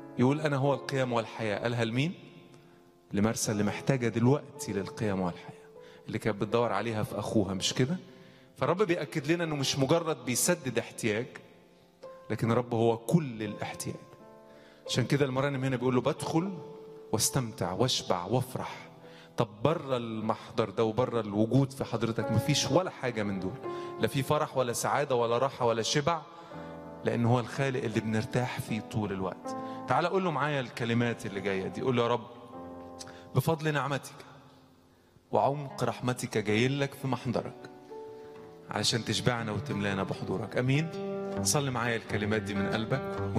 يقول أنا هو القيام والحياة قالها لمين؟ لمرسى اللي محتاجة دلوقتي للقيام والحياة اللي كانت بتدور عليها في أخوها مش كده؟ فرب بيأكد لنا أنه مش مجرد بيسدد احتياج لكن رب هو كل الاحتياج عشان كده المرنم هنا بيقول له بدخل واستمتع واشبع وافرح طب بره المحضر ده وبره الوجود في حضرتك مفيش ولا حاجة من دول لا في فرح ولا سعادة ولا راحة ولا شبع لأن هو الخالق اللي بنرتاح فيه طول الوقت تعال قول له معايا الكلمات اللي جاية دي قول له يا رب بفضل نعمتك وعمق رحمتك جاي لك في محضرك علشان تشبعنا وتملانا بحضورك امين صلي معايا الكلمات دي من قلبك